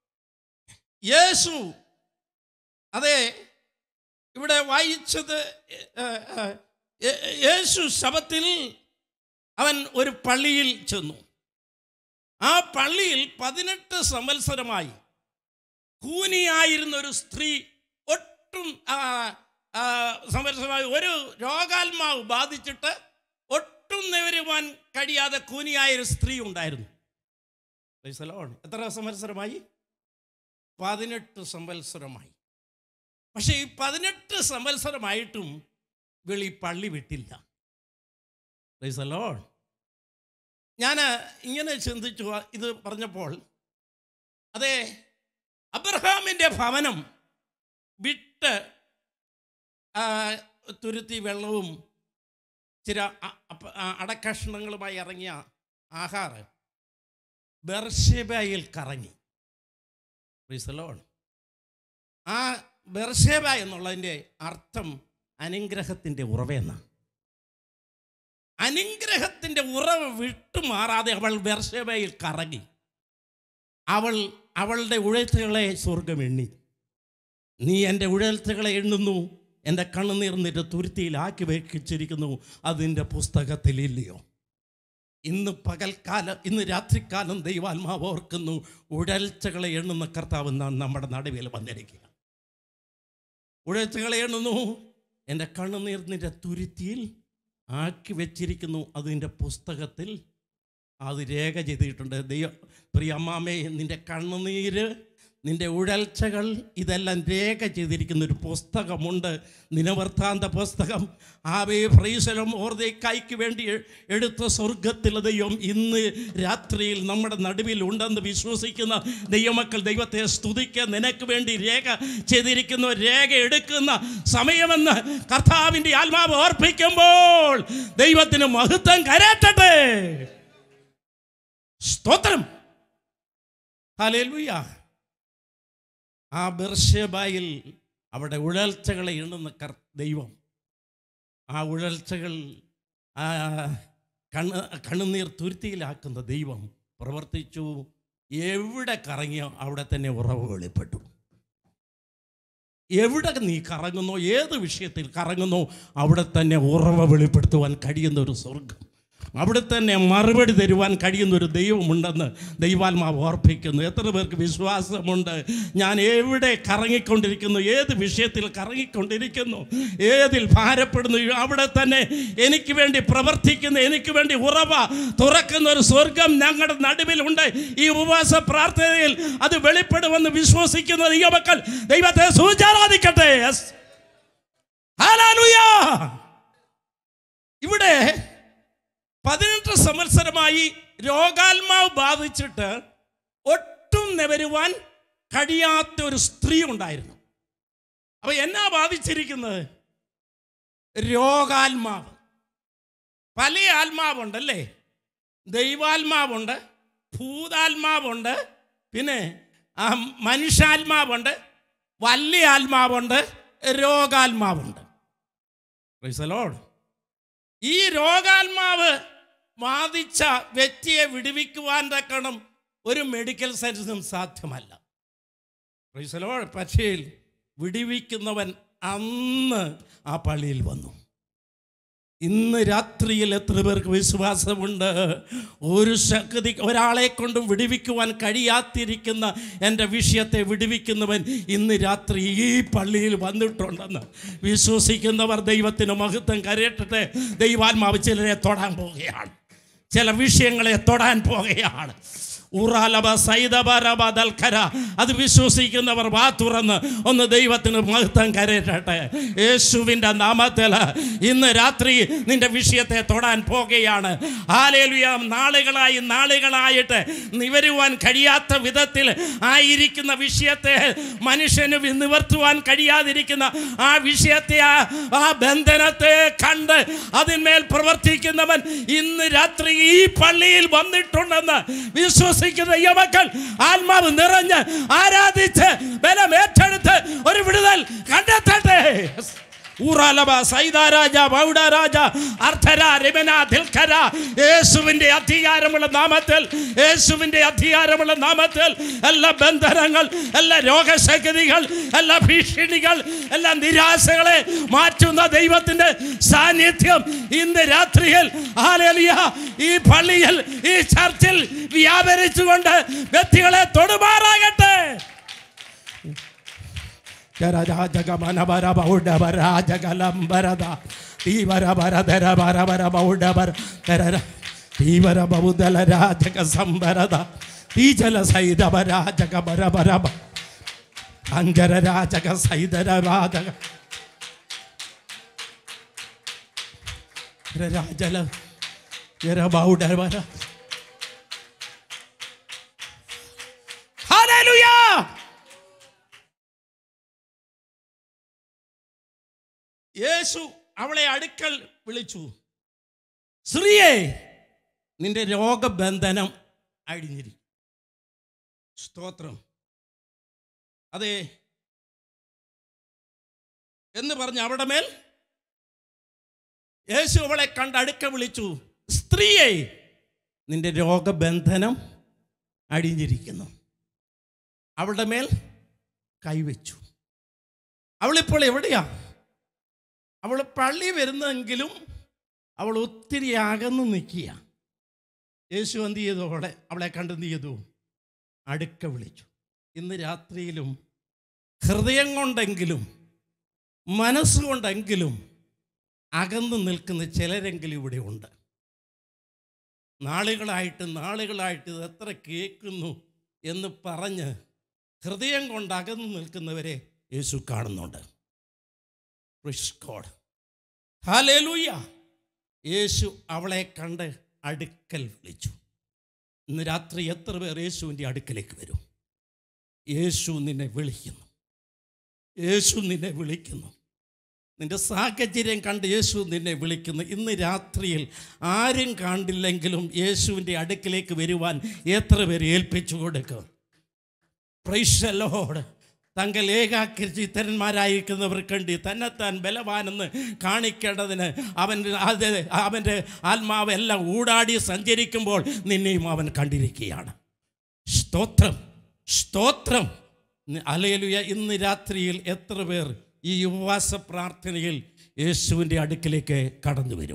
യേശു അതെ ഇവിടെ വായിച്ചത് ഏ, ഏ, ഏ, യേശു ശബത്തിൽ അവൻ ഒരു പള്ളിയിൽ ചെന്നു ആ പള്ളിയിൽ പതിനെട്ട് സംവത്സരമായി കൂനിയായിരുന്ന ഒരു സ്ത്രീ ഒട്ടും ആ, ആ, സംവത്സരമായി ഒരു രോഗാത്മാവ് ബാധിച്ചിട്ട് ഒട്ടും നിവരുവാൻ കഴിയാതെ കൂനിയായൊരു സ്ത്രീ ഉണ്ടായിരുന്നു Praise the Lord. എത്ര സംവത്സരമായി പതിനെട്ട് സംവത്സരമായി പക്ഷേ ഈ പതിനെട്ട് സംവത്സരമായിട്ടും വെളി പള്ളി വിട്ടില്ല Praise the Lord. ഞാൻ ഇങ്ങനെ ചിന്തിച്ചു ആ, ഇത് പറഞ്ഞപ്പോൾ അതെ അബ്രഹാമിൻ്റെ ഭവനം വിട്ട് ആ, തുരുത്തി വെള്ളവും ചില അ- അപ്പ- ആ, അടക്കഷ്ണങ്ങളുമായി ഇറങ്ങിയ ആഹാറ് ബെർഷേബയിൽ കറങ്ങി Praise the Lord. ആ ബെർഷേബ എന്നുള്ളതിൻ്റെ അർത്ഥം അനുഗ്രഹത്തിൻ്റെ ഉറവെന്നാണ് അനുഗ്രഹത്തിൻ്റെ ഉറവ് വിട്ടുമാറാതെ അവൾ ബെർഷേബയിൽ കറങ്ങി അവൾ അവളുടെ ഉഴത്തുകളെ സ്വർഗം എണ്ണി നീ എൻ്റെ ഉഴത്തുകളെ എണ്ണുന്നു എൻ്റെ കണ്ണുനീർ നിന്റെ തുരുത്തിയിലാക്കി വെച്ചിരിക്കുന്നു അതിൻ്റെ പുസ്തകത്തിലില്ലയോ ഇന്ന് പകൽക്കാലം ഇന്ന് രാത്രിക്കാലം ദൈവാത്മാവ് ഓർക്കുന്നു ഉഴൽച്ചകളെ എണ്ണുന്ന കർത്താവ് നാം നമ്മുടെ നടുവിൽ വന്നിരിക്കുക ഉഴൽച്ചകളെ എണ്ണുന്നു എൻ്റെ കണ്ണുനീർ നിന്റെ തുരുത്തിയിൽ ആക്കി വെച്ചിരിക്കുന്നു അതിൻ്റെ പുസ്തകത്തിൽ അത് രേഖ ചെയ്തിട്ടുണ്ട് ദൈവ പ്രിയ അമ്മാമേ നിൻ്റെ കണ്ണുനീര് നിൻ്റെ ഉഴൽച്ചകൾ ഇതെല്ലാം രേഖ ചെയ്തിരിക്കുന്ന ഒരു പുസ്തകമുണ്ട് നിനവർത്താന്ത പുസ്തകം ആവേ ഫ്രീസലം ഓർദേക്കായ്ക്ക് വേണ്ടി എ- എടുത്ത സ്വർഗത്തിലെ ദൈവം ഇന്ന് രാത്രിയിൽ നമ്മുടെ നടുവിൽ ഉണ്ടെന്ന് വിശ്വസിക്കുന്ന ദൈവമക്കൾ ദൈവത്തെ സ്തുതിക്കുക നിനക്ക് വേണ്ടി രേഖ ചെയ്തിരിക്കുന്ന രേഖ എടുക്കുന്ന സമയമെന്ന് കർത്താവിൻ്റെ ആത്മാവ് ഓർപ്പിക്കുമ്പോൾ ദൈവത്തിന് മഹത്വം കരയറ്റട്ടെ സ്തോത്രം ഹല്ലേലൂയ ആ ബെർഷബായിൽ അവിടെ ഉഴൽച്ചകളെ എണ്ണുന്ന കർ ദൈവം ആ ഉഴൽച്ചകൾ ആ കണ്ണ് കണ്ണുനീർ തുരുത്തിയിലാക്കുന്ന ദൈവം പ്രവർത്തിച്ചു എവിടെ കറങ്ങിയോ അവിടെ തന്നെ ഉറവ് വെളിപ്പെട്ടു എവിടെ നീ കറങ്ങുന്നോ ഏത് വിഷയത്തിൽ കറങ്ങുന്നോ അവിടെ തന്നെ ഉറവ വെളിപ്പെടുത്തുവാൻ കഴിയുന്ന ഒരു സ്വർഗം അവിടെ തന്നെ മറുപടി തരുവാൻ കഴിയുന്ന ഒരു ദൈവമുണ്ടെന്ന് ദൈവാത്മാവ് ഓർപ്പിക്കുന്നു എത്ര പേർക്ക് വിശ്വാസമുണ്ട് ഞാൻ എവിടെ കറങ്ങിക്കൊണ്ടിരിക്കുന്നു ഏത് വിഷയത്തിൽ കറങ്ങിക്കൊണ്ടിരിക്കുന്നു ഏതിൽ ഭാരപ്പെടുന്നു അവിടെ തന്നെ എനിക്ക് വേണ്ടി പ്രവർത്തിക്കുന്ന എനിക്ക് വേണ്ടി ഉറവ തുറക്കുന്ന ഒരു സ്വർഗം ഞങ്ങളുടെ നടുവിലുണ്ട് ഈ ഉപവാസ പ്രാർത്ഥനയിൽ അത് വെളിപ്പെടുമെന്ന് വിശ്വസിക്കുന്ന ദൈവമക്കൾ ദൈവത്തെ സൂചാരാധിക്കട്ടെ Yes. Hallelujah. ഇവിടെ പതിനെട്ട് സംവത്സരമായി രോഗാത്മാവ് ബാധിച്ചിട്ട് ഒട്ടും നിവരുവാൻ കഴിയാത്ത ഒരു സ്ത്രീ ഉണ്ടായിരുന്നു അപ്പൊ എന്നാ ബാധിച്ചിരിക്കുന്നത് രോഗാത്മാവ് പല ആത്മാവുണ്ടല്ലേ ദൈവാത്മാവുണ്ട് ഭൂതാത്മാവുണ്ട് പിന്നെ ആ മനുഷ്യാത്മാവുണ്ട് വല്യ ആത്മാവുണ്ട് രോഗാത്മാവുണ്ട് Praise the Lord. ഈ രോഗാത്മാവ് ബാധിച്ച വ്യക്തിയെ വിടുവിക്കുവാൻ തക്കണം ഒരു മെഡിക്കൽ സയൻസും സാധ്യമല്ല Praise the Lord. പക്ഷേ വിടുവിക്കുന്നവൻ അന്ന് ആ പള്ളിയിൽ വന്നു ഇന്ന് രാത്രിയിൽ എത്ര പേർക്ക് വിശ്വാസമുണ്ട് ഒരു ശക്തി ഒരാളെ കൊണ്ടും വിടുവിക്കുവാൻ കഴിയാത്തിരിക്കുന്ന എൻ്റെ വിഷയത്തെ വിടുവിക്കുന്നവൻ ഇന്ന് രാത്രി ഈ പള്ളിയിൽ വന്നിട്ടുണ്ടെന്ന് വിശ്വസിക്കുന്നവർ ദൈവത്തിന് മഹത്വം കരയട്ടെ ദൈവാത്മാവ് ചിലരെ തൊടാൻ പോവുകയാണ് ചില വിഷയങ്ങളെ തൊടാൻ പോകുകയാണ് ഉറാലബ സൈതബരബ ദൽഖര അത് വിശ്വസിക്കുന്നവർ വാ തുറന്ന് ഒന്ന് ദൈവത്തിന് മഹത്വം കരയട്ടെ യേശുവിൻ്റെ നാമത്തിൽ ഇന്ന് രാത്രി നിന്റെ വിഷയത്തെ തൊടാൻ പോകുകയാണ് ഹാലേലുയ നാളുകളായി നാളുകളായിട്ട് നിവരുവാൻ കഴിയാത്ത വിധത്തിൽ ആയിരിക്കുന്ന വിഷയത്തെ മനുഷ്യന് വി- നിവർത്തുവാൻ കഴിയാതിരിക്കുന്ന ആ വിഷയത്തെ ആ ആ ബന്ധനത്തെ കണ്ട് അതിന്മേൽ പ്രവർത്തിക്കുന്നവൻ ഇന്ന് രാത്രി ഈ പള്ളിയിൽ വന്നിട്ടുണ്ടെന്ന് വിശ്വസിക്കുന്ന യുവക്കൾ ആത്മാവ് നിറഞ്ഞ് ആരാധിച്ച് ബലം ഏറ്റെടുത്ത് ഒരു വിടുതൽ കണ്ടെത്തട്ടെ ഊറാലബ സൈതാരാജ ബൗഡരാജ അർത്ഥര രമന ദിൽഖര യേശുവിൻ്റെ അധികാരമുള്ള നാമത്തിൽ യേശുവിൻ്റെ അധികാരമുള്ള നാമത്തിൽ എല്ലാ ബന്ധനങ്ങൾ എല്ലാ രോഗശക്തികൾ എല്ലാ ഭീഷണികൾ എല്ലാ നിരാശകളെ മാറ്റുന്ന ദൈവത്തിൻ്റെ സാന്നിധ്യം ഇന്ന് രാത്രിയിൽ ഹാലേലിയ ഈ പള്ളിയിൽ ഈ ചർച്ചിൽ വ്യാപരിച്ചുകൊണ്ട് വ്യക്തികളെ തൊടുമാറാകട്ടെ ജഗമനബരബൗഡബരാജകലംബരദ തീവരബരധരബരബരബൗഡബര തരര തീവരബൗദലരാജക സംബരദ തീജല സൈതബരാജകബരബരബ അങ്കരരാജക സൈതരരാജക രാജല ജരബൗഡബര ഹല്ലേലൂയ യേശു അവളെ അടുക്കൽ വിളിച്ചു സ്ത്രീയെ നിന്റെ രോഗബന്ധനം അഴിഞ്ഞിരി സ്തോത്രം അതെ എന്ന് പറഞ്ഞ് അവിടെ മേൽ യേശു അവളെ കണ്ട് അടുക്ക വിളിച്ചു സ്ത്രീയെ നിന്റെ രോഗബന്ധനം അടിഞ്ഞിരിക്കുന്നു അവളുടെ മേൽ കൈവച്ചു അവളിപ്പോൾ എവിടെയാ അവൾ പള്ളി വരുന്നെങ്കിലും അവൾ ഒത്തിരി അകന്നു നിൽക്കുക യേശു എന്ത് ചെയ്തു അവളെ അവളെ കണ്ട് എന്ത് ചെയ്തു അടുക്ക വിളിച്ചു ഇന്ന് രാത്രിയിലും ഹൃദയം കൊണ്ടെങ്കിലും മനസ്സുകൊണ്ടെങ്കിലും അകന്നു നിൽക്കുന്ന ചിലരെങ്കിലും ഇവിടെ ഉണ്ട് നാളുകളായിട്ട് നാളുകളായിട്ട് ഇത് എത്ര കേൾക്കുന്നു എന്ന് പറഞ്ഞ് ഹൃദയം കൊണ്ട് അകന്നു നിൽക്കുന്നവരെ യേശു കാണുന്നുണ്ട് Praise God. Hallelujah. യേശു അവളെ കണ്ട് അടുക്കൽ വിളിച്ചു ഇന്ന് രാത്രി എത്ര പേർ യേശുവിൻ്റെ അടുക്കലേക്ക് വരും യേശു നിന്നെ വിളിക്കുന്നു യേശു നിന്നെ വിളിക്കുന്നു നിന്റെ സാഹചര്യം കണ്ട് യേശു നിന്നെ വിളിക്കുന്നു ഇന്ന് രാത്രിയിൽ ആരും കണ്ടില്ലെങ്കിലും യേശുവിൻ്റെ അടുക്കിലേക്ക് വരുവാൻ എത്ര പേര് ഏൽപ്പിച്ചു കൊടുക്കും പ്രൈശലോട് തങ്ങൾ ഏകാഗ്രചിത്തന്മാരായിരിക്കുന്നവർക്കുണ്ട് തന്നെത്താൻ ബലവാനെന്ന് കാണിക്കേണ്ടതിന് അവൻ അത് അവൻ്റെ ആത്മാവ് എല്ലാം ഊടാടി സഞ്ചരിക്കുമ്പോൾ നിന്നെയും അവൻ കണ്ടിരിക്കുകയാണ് സ്തോത്രം സ്തോത്രം അലയലുയ ഇന്ന് രാത്രിയിൽ എത്ര പേർ ഈ ഉപവാസ പ്രാർത്ഥനയിൽ യേശുവിൻ്റെ അടുക്കിലേക്ക് കടന്നു വരും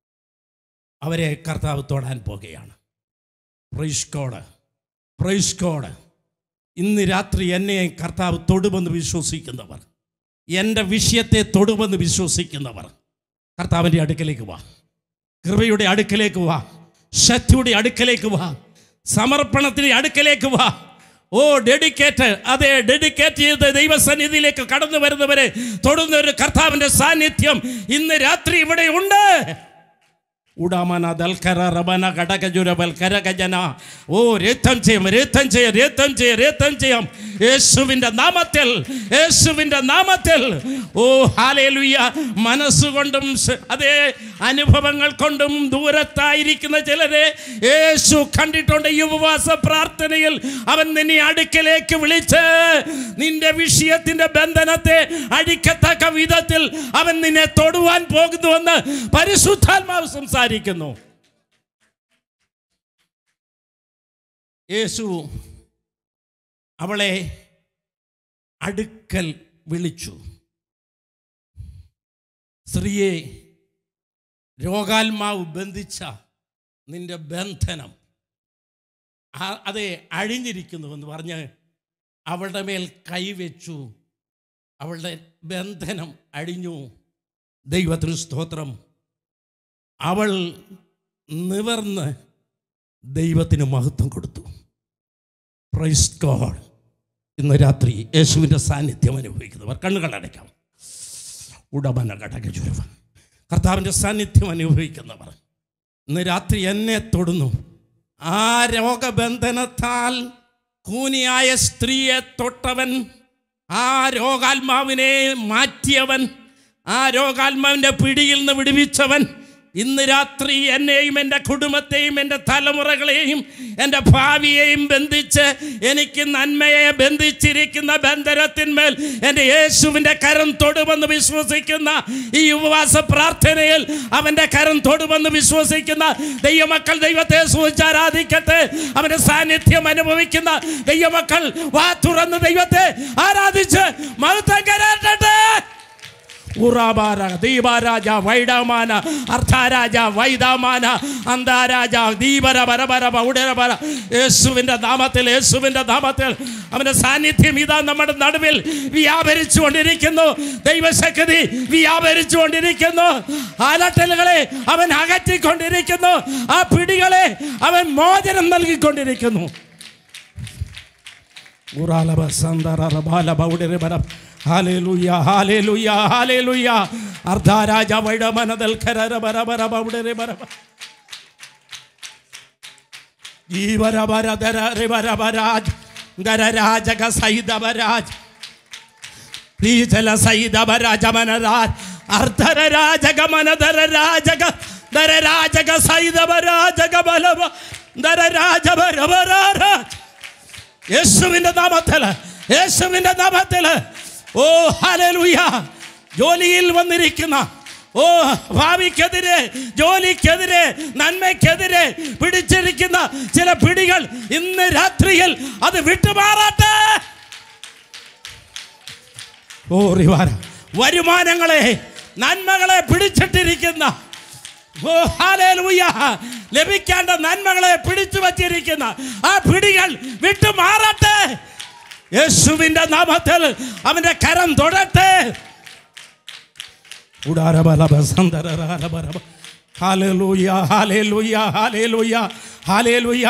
അവരെ കർത്താവ് തൊടാൻ പോകുകയാണ് പ്രൈസ് കോഡ് പ്രൈസ് കോഡ് ഇന്ന് രാത്രി എന്നെ കർത്താവ് തൊടുമെന്ന് വിശ്വസിക്കുന്നവർ എൻ്റെ വിഷയത്തെ തൊടുമെന്ന് വിശ്വസിക്കുന്നവർ കർത്താവിൻ്റെ അടുക്കലേക്ക് വാ കൃപയുടെ അടുക്കലേക്ക് വാ ശക്തിയുടെ അടുക്കലേക്ക് വാ സമർപ്പണത്തിൻ്റെ അടുക്കലേക്ക് വാ ഓ ഡെഡിക്കേറ്റ് അതെ ഡെഡിക്കേറ്റ് ചെയ്ത് ദൈവസന്നിധിയിലേക്ക് കടന്നു വരുന്നവരെ തൊടുന്ന ഒരു കർത്താവിൻ്റെ സാന്നിധ്യം ഇന്ന് രാത്രി ഇവിടെ ഉണ്ട് ഉടാമന ദൽക്കര റബന ഘടകജുര ബൽക്കര ഗജന ഓ രേത്തം ചെയ്യും രേത്തം ചെയ്യും രേത്തം ചെയ്യും രേത്തം ചെയ്യും യേശുവിൻ്റെ നാമത്തിൽ യേശുവിൻ്റെ നാമത്തിൽ ഓ ഹാലേലുയ്യ മനസ്സുകൊണ്ടും സ- അതേ അനുഭവങ്ങൾ കൊണ്ടും ദൂരത്തായിരിക്കുന്ന ചിലരെ യേശു കണ്ടിട്ടുണ്ട് ഈ ഉപവാസ പ്രാർത്ഥനയിൽ അവൻ നിന്നെ അടുക്കലേക്ക് വിളിച്ച് നിന്റെ വിഷയത്തിന്റെ ബന്ധനത്തെ അഴിക്കത്തക്ക വിധത്തിൽ അവൻ നിന്നെ തൊടുവാൻ പോകുന്നുവെന്ന് പരിശുദ്ധാത്മാവ് സംസാരിക്കുന്നു യേശു അവളെ അടുക്കൽ വിളിച്ചു സ്ത്രീയെ രോഗാത്മാവ് ബന്ധിച്ച നിന്റെ ബന്ധനം ആ- അതെ അഴിഞ്ഞിരിക്കുന്നുവെന്ന് പറഞ്ഞ് അവളുടെ മേൽ കൈവച്ചു അവളുടെ ബന്ധനം അഴിഞ്ഞു ദൈവത്തിന് സ്തോത്രം അവൾ നിവർന്ന് ദൈവത്തിന് മഹത്വം കൊടുത്തു പ്രൈസ് ഗോഡ് ഇന്ന് രാത്രി യേശുവിൻ്റെ സാന്നിധ്യം അനുഭവിക്കുന്നവർ കണ്ണുകൾ അടയ്ക്കാം ഉടമന ഘടകചുരവൻ കർത്താവിൻ്റെ സാന്നിധ്യം അനുഭവിക്കുന്നവർ ഇന്ന് രാത്രി എന്നെ തൊടുന്നു ആ രോഗബന്ധനത്താൽ കൂനിയായ സ്ത്രീയെ തൊട്ടവൻ ആ രോഗാത്മാവിനെ മാറ്റിയവൻ ആ രോഗാത്മാവിൻ്റെ പിടിയിൽ നിന്ന് വിടുവിച്ചവൻ ഇന്ന് രാത്രി എന്നെയും എൻ്റെ കുടുംബത്തെയും എൻ്റെ തലമുറകളെയും എൻ്റെ ഭാവിയെയും ബന്ധിച്ച് എനിക്ക് നന്മയെ ബന്ധിച്ചിരിക്കുന്ന ബന്ധനത്തിന്മേൽ എൻ്റെ യേശുവിൻ്റെ കരം തൊടുമെന്ന് വിശ്വസിക്കുന്ന ഈ ഉപവാസ പ്രാർത്ഥനയിൽ അവൻ്റെ കരം തൊടുമെന്ന് വിശ്വസിക്കുന്ന ദൈവമക്കൾ ദൈവത്തെ സൂചിച്ചാരാധിക്കട്ടെ അവൻ്റെ സാന്നിധ്യം അനുഭവിക്കുന്ന ദൈവമക്കൾ വാ തുറന്ന് ദൈവത്തെ ആരാധിച്ച് മഹത്വം കരാട്ടെ ഉറാബാര ദീപാരാജ വൈഡമാന അർത്ഥാരാജ വൈദാമാന അന്താരാജ ദീപര പരപര പൗഡരപര യേശുവിൻ്റെ നാമത്തിൽ യേശുവിൻ്റെ നാമത്തിൽ അവൻ്റെ സാന്നിധ്യം ഇതാ നമ്മുടെ നടുവിൽ വ്യാപരിച്ചു കൊണ്ടിരിക്കുന്നു ദൈവശക്തി വ്യാപരിച്ചു കൊണ്ടിരിക്കുന്നു അലട്ടലുകളെ അവൻ അകറ്റിക്കൊണ്ടിരിക്കുന്നു ആ പിടികളെ അവൻ മോചനം നൽകിക്കൊണ്ടിരിക്കുന്നു ഉറാലബ സന്തറ ബാലബ ഉടരബര ഹാലേലുയ ഹാലേലുയ ഹാലേലുയ അർദ്ധാരാജ വൈഡമനദൽ ഖരര ബര ബര ബൗഡരെ ബര ജീവര ബര ദര രെ ബര ബരാജ് ദര രാജക സൈദ ബരാജ് പ്രീജല സൈദ ബരാജ മനരാജ് അർദ്ധര രാജക മനദര രാജക ദര രാജക സൈദ ബരാജക ബലബ ദര രാജ ബര ബരാരാജ് യേശുവിന്റെ നാമത്തിൽ യേശുവിന്റെ നാമത്തിൽ ഓ ഹല്ലേലൂയ ജോലിയിൽ വന്നിരിക്കുന്ന ഓ ഭാവിക്കെതിരെ ജോലിക്കെതിരെ നന്മയ്ക്കെതിരെ പിടിച്ചിരിക്കുന്ന ചില പിടികൾ ഇന്ന് രാത്രിയിൽ അത് വിട്ടുമാറാട്ടെ ഓ റിവാര വരുമാനങ്ങളെ നന്മകളെ പിടിച്ചിട്ടിരിക്കുന്ന ഓ ഹല്ലേലൂയ ലഭിക്കേണ്ട നന്മകളെ പിടിച്ചു വച്ചിരിക്കുന്ന ആ പിടികൾ വിട്ടുമാറട്ടെ യേശുവിന്റെ നാമത്തിൽ അവന്റെ കരം തൊടട്ടെ ഉടാരബലബ സന്തരരബരബ. ഹല്ലേലൂയ ഹല്ലേലൂയ ഹല്ലേലൂയ ഹല്ലേലൂയ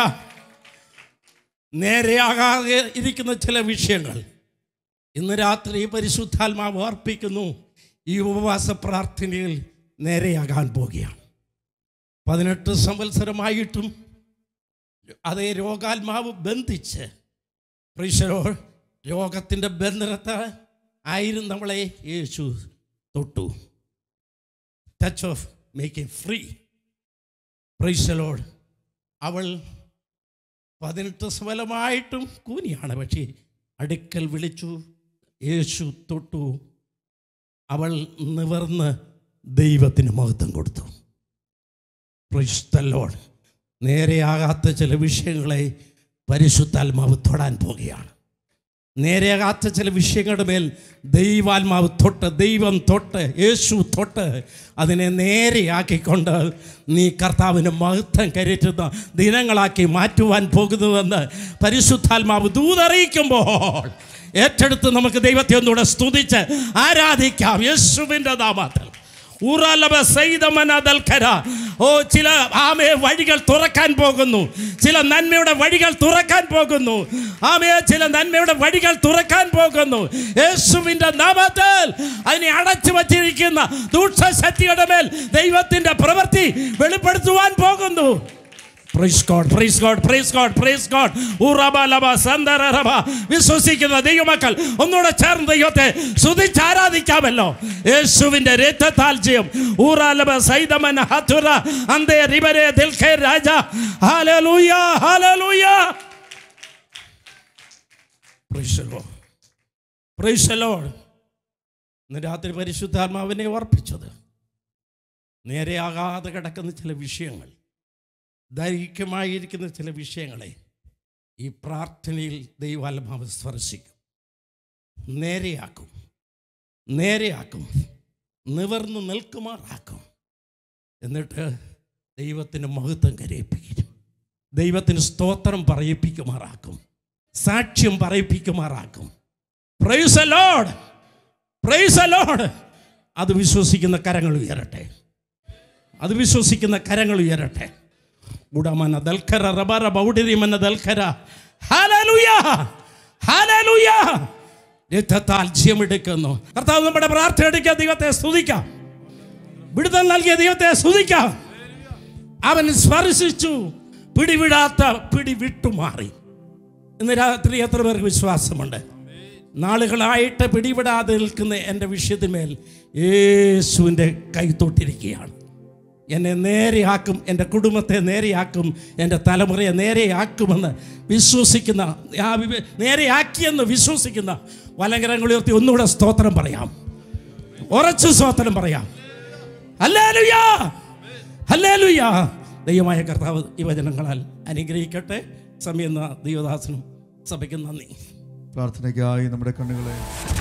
നേരെയാകാതെ ഇരിക്കുന്ന ചില വിഷയങ്ങൾ ഇന്ന് രാത്രി പരിശുദ്ധാത്മാവ് അർപ്പിക്കുന്നു ഈ ഉപവാസ പ്രാർത്ഥനയിൽ നേരെയാകാൻ പോകുകയാണ് പതിനെട്ട് സംവത്സരമായിട്ടും അതേ രോഗാത്മാവ് ബന്ധിച്ച് പ്രീശരോ രോഗത്തിൻ്റെ ബന്ധനത്തെ ആയിരുന്നു നമ്മളെ യേശു തൊട്ടു touch of making free praise Lord അവൾ പതിനെട്ട് സഫലമായിട്ടും കൂനിയാണ് പക്ഷേ അടുക്കൽ വിളിച്ചു യേശു തൊട്ടു അവൾ നിവർന്ന് ദൈവത്തിന് മഹത്വം കൊടുത്തു പ്രൈസ്തലോഡ് നേരെയാകാത്ത ചില വിഷയങ്ങളെ പരിശുദ്ധാത്മാവ് തൊടാൻ പോകുകയാണ് നേരെയാകാത്ത ചില വിഷയങ്ങളുടെ മേൽ ദൈവാത്മാവ് തൊട്ട് ദൈവം തൊട്ട് യേശു തൊട്ട് അതിനെ നേരെയാക്കിക്കൊണ്ട് നീ കർത്താവിന് മഹത്വം കരുറ്റുന്ന ദിനങ്ങളാക്കി മാറ്റുവാൻ പോകുന്നുവെന്ന് പരിശുദ്ധാത്മാവ് ദൂതറിയിക്കുമ്പോൾ ഏറ്റെടുത്ത് നമുക്ക് ദൈവത്തെ ഒന്നുകൂടെ സ്തുതിച്ച് ആരാധിക്കാം യേശുവിൻ്റെ നാമത്തിൽ ഉറലബ സൈതമനദൽക്കര ഓ ചില ആമയെ വഴികൾ തുറക്കാൻ പോകുന്നു ചില നന്മയുടെ വഴികൾ തുറക്കാൻ പോകുന്നു ആമയെ ചില നന്മയുടെ വഴികൾ തുറക്കാൻ പോകുന്നു യേശുവിൻ്റെ നാമത്തിൽ അതിനെ അടച്ചു വച്ചിരിക്കുന്ന ദൂഷശക്തിയുടെ മേൽ ദൈവത്തിൻ്റെ പ്രവൃത്തി വെളിപ്പെടുത്തുവാൻ പോകുന്നു praise God praise God praise God praise God ഉറബ ലബ സന്ദര റബ വിശ്വസിക്കുന്ന ദൈവമക്കൾ ഒന്നുകൂടെ ചേർന്ന് ദൈവത്തെ സ്തുതിച്ച് ആരാധിക്കാമല്ലോ യേശുവിന്റെ രക്തത്താൽ ചെയ്യും ഊറാലബ സൈതമൻ ഹതുര അന്തേ റിബരെ ദിൽഖേ രാജ hallelujah hallelujah praise the Lord praise the Lord ഇന്ന് രാത്രി പരിശുദ്ധാത്മാവിനെ ഓർപ്പിച്ചത് നേരെയാകാതെ കിടക്കുന്ന ചില വിഷയങ്ങൾ ദൈഹികമായിരിക്കുന്ന ചില വിഷയങ്ങളെ ഈ പ്രാർത്ഥനയിൽ ദൈവാത്മാവ് സ്പർശിക്കും നേരെയാക്കും നേരെയാക്കും നിവർന്ന് നിൽക്കുമാറാക്കും എന്നിട്ട് ദൈവത്തിന് മഹത്വം കരയിപ്പിക്കും ദൈവത്തിന് സ്തോത്രം പറയിപ്പിക്കുമാറാക്കും സാക്ഷ്യം പറയിപ്പിക്കുമാറാക്കും പ്രൈസ് ലോഡ് പ്രൈസ് ലോഡ് അത് വിശ്വസിക്കുന്ന കരങ്ങൾ ഉയരട്ടെ അത് വിശ്വസിക്കുന്ന കരങ്ങൾ ഉയരട്ടെ ഉടമന ദൽഖര റബറ ബൗഡിരിമന ദൽഖര ഹല്ലേലൂയ ഹല്ലേലൂയ രക്തത്താൽ ജയമെടുക്കുന്നു കർത്താവ് നമ്മുടെ പ്രാർത്ഥന എടുക്കുക ദൈവത്തെ സ്തുതിക്കാം വിടുതൽ നൽകിയ ദൈവത്തെ സ്തുതിക്കാം അവൻ സ്പർശിച്ചു പിടിവിടാത്ത പിടി വിട്ടുമാറി ഇന്ന് രാത്രി എത്ര പേർക്ക് വിശ്വാസമുണ്ട് നാളുകളായിട്ട് പിടിവിടാതെ നിൽക്കുന്ന എൻ്റെ വിഷയത്തിന്മേൽ യേശുവിൻ്റെ കൈ തൊട്ടിരിക്കുകയാണ് എന്നെ നേരെയാക്കും എൻ്റെ കുടുംബത്തെ നേരെയാക്കും എൻ്റെ തലമുറയെ നേരെയാക്കുമെന്ന് വിശ്വസിക്കുന്ന ആ വി- നേരെയാക്കിയെന്ന് വിശ്വസിക്കുന്ന വലങ്കരങ്ങൾ ഉയർത്തി ഒന്നുകൂടെ സ്തോത്രം പറയാം ഉറച്ചു സ്തോത്രം പറയാം ഹല്ലേലൂയാ ഹല്ലേലൂയാ ദൈവമായ കർത്താവ് ഈ വചനങ്ങളാൽ അനുഗ്രഹിക്കട്ടെ സമയം ദൈവദാസനും സഭയ്ക്ക് നന്ദി പ്രാർത്ഥനയ്ക്കായി നമ്മുടെ കണ്ണുകളെ